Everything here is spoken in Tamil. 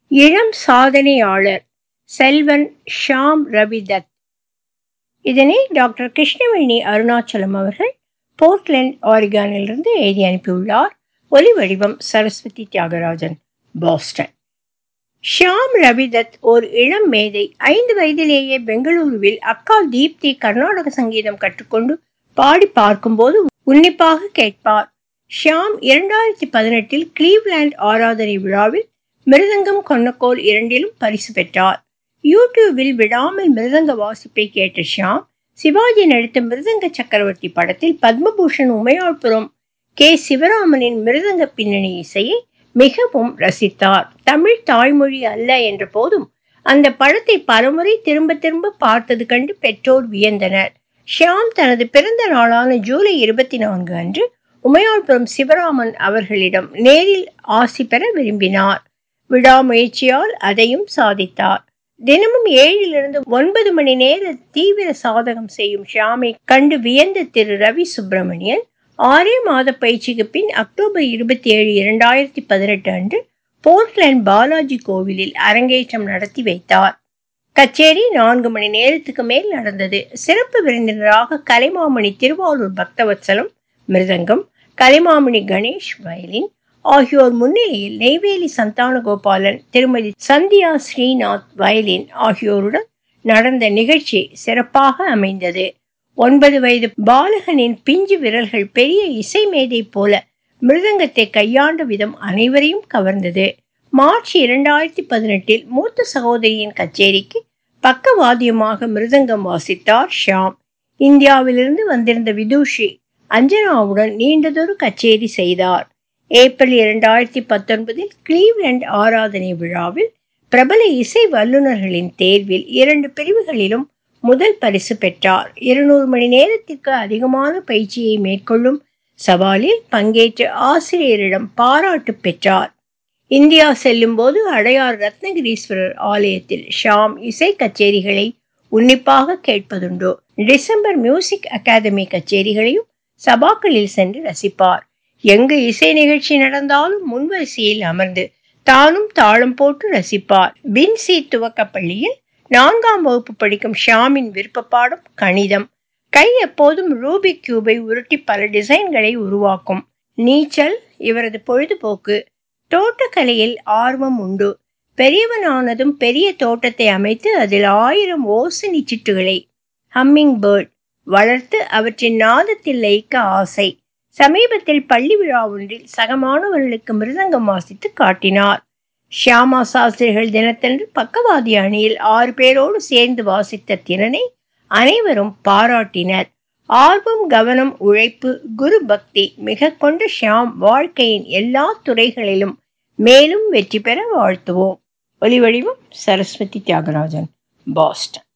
இளம் சாதனையாளர் செல்வன் ஷாம் ரவி தத் இதனை டாக்டர் கிருஷ்ணவேணி அருணாச்சலம் அவர்கள் போர்ட்லேண்ட் ஆரிகானிலிருந்து எழுதி அனுப்பியுள்ளார் ஒலி வடிவம் சரஸ்வதி தியாகராஜன் பாஸ்டன் ஷியாம் ரவிதத் ஒரு இளம் மேதை ஐந்து வயதிலேயே பெங்களூருவில் அக்கா தீப்தி கர்நாடக சங்கீதம் கற்றுக்கொண்டு பாடி பார்க்கும்போது உன்னிப்பாக கேட்பார் ஷியாம் இரண்டாயிரத்தி பதினெட்டில் கிளீவ்லாண்ட் ஆராதனை விழாவில் மிருதங்கம் கொன்னக்கோல் இரண்டிலும் பரிசு பெற்றார் யூடியூபில் விடாமல் மிருதங்க வாசிப்பை கேட்ட ஷியாம் சிவாஜி நடித்த மிருதங்க சக்கரவர்த்தி படத்தில் பத்மபூஷன் உமையாள்புரம் கே சிவராமனின் மிருதங்க பின்னணி இசையை மிகவும் ரசித்தார் தமிழ் தாய்மொழி அல்ல என்ற போதும் அந்த படத்தை பலமுறை திரும்ப திரும்ப பார்த்தது கண்டு பெற்றோர் வியந்தனர் ஷியாம் தனது பிறந்த நாளான ஜூலை இருபத்தி நான்கு அன்று உமையாள்புரம் சிவராமன் அவர்களிடம் நேரில் ஆசி பெற விரும்பினார் விடாமுயற்சியால் அதையும் சாதித்தார் தினமும் ஏழிலிருந்து ஒன்பது மணி நேர தீவிர சாதகம் செய்யும் ஷியாமை கண்டு வியந்த திரு ரவி சுப்பிரமணியன் ஆறே மாத பயிற்சிக்கு பின் அக்டோபர் இருபத்தி ஏழு இரண்டாயிரத்தி பதினெட்டு அன்று போர்ட்லேண்ட் பாலாஜி கோவிலில் அரங்கேற்றம் நடத்தி வைத்தார் கச்சேரி நான்கு மணி நேரத்துக்கு மேல் நடந்தது சிறப்பு விருந்தினராக கலைமாமணி திருவாரூர் பக்தவத்சலம் மிருதங்கம் கலைமாமணி கணேஷ் வயலின் ஆகியோர் முன்னிலையில் நெய்வேலி சந்தானகோபாலன் திருமதி சந்தியா ஸ்ரீநாத் வயலின் ஆகியோருடன் நடந்த நிகழ்ச்சி சிறப்பாக அமைந்தது ஒன்பது வயது பாலகனின் பிஞ்சு விரல்கள் பெரிய இசை மேதை போல மிருதங்கத்தை கையாண்ட விதம் அனைவரையும் கவர்ந்தது மார்ச் இரண்டாயிரத்தி பதினெட்டில் மூத்த சகோதரியின் கச்சேரிக்கு பக்கவாத்தியமாக மிருதங்கம் வாசித்தார் ஷாம் இந்தியாவிலிருந்து வந்திருந்த விதுஷி அஞ்சனாவுடன் நீண்டதொரு கச்சேரி செய்தார் ஏப்ரல் இரண்டாயிரத்தி பத்தொன்பதில் கிளீவ்லண்ட் ஆராதனை விழாவில் பிரபல இசை வல்லுநர்களின் தேர்வில் இரண்டு பிரிவுகளிலும் முதல் பரிசு பெற்றார் இருநூறு மணி நேரத்திற்கு அதிகமான பயிற்சியை மேற்கொள்ளும் சவாலில் பங்கேற்ற ஆசிரியரிடம் பாராட்டு பெற்றார் இந்தியா செல்லும் போது அடையார் ரத்னகிரீஸ்வரர் ஆலயத்தில் ஷாம் இசை கச்சேரிகளை உன்னிப்பாக கேட்பதுண்டு டிசம்பர் மியூசிக் அகாதமி கச்சேரிகளையும் சபாக்களில் சென்று ரசிப்பார் எங்கு இசை நிகழ்ச்சி நடந்தாலும் முன்வரிசையில் அமர்ந்து தானும் தாளம் போட்டு ரசிப்பார் பின்சி துவக்க பள்ளியில் நான்காம் வகுப்பு படிக்கும் ஷாமின் விருப்ப பாடம் கணிதம் கை எப்போதும் ரூபிக் கியூபை உருட்டி பல டிசைன்களை உருவாக்கும் நீச்சல் இவரது பொழுதுபோக்கு தோட்டக்கலையில் ஆர்வம் உண்டு பெரியவனானதும் பெரிய தோட்டத்தை அமைத்து அதில் ஆயிரம் ஓசனி சிட்டுகளை ஹம்மிங் பேர்ட் வளர்த்து அவற்றின் நாதத்தில் லயிக்க ஆசை சமீபத்தில் பள்ளி விழா ஒன்றில் சக மாணவர்களுக்கு மிருதங்கம் வாசித்து காட்டினார் ஷியாமா சாஸ்திரிகள் தினத்தன்று பக்கவாதி அணியில் ஆறு பேரோடு சேர்ந்து வாசித்த திறனை அனைவரும் பாராட்டினர் ஆர்வம் கவனம் உழைப்பு குரு பக்தி மிக கொண்ட ஷியாம் வாழ்க்கையின் எல்லா துறைகளிலும் மேலும் வெற்றி பெற வாழ்த்துவோம் ஒலிவடிவம் சரஸ்வதி தியாகராஜன் பாஸ்டன்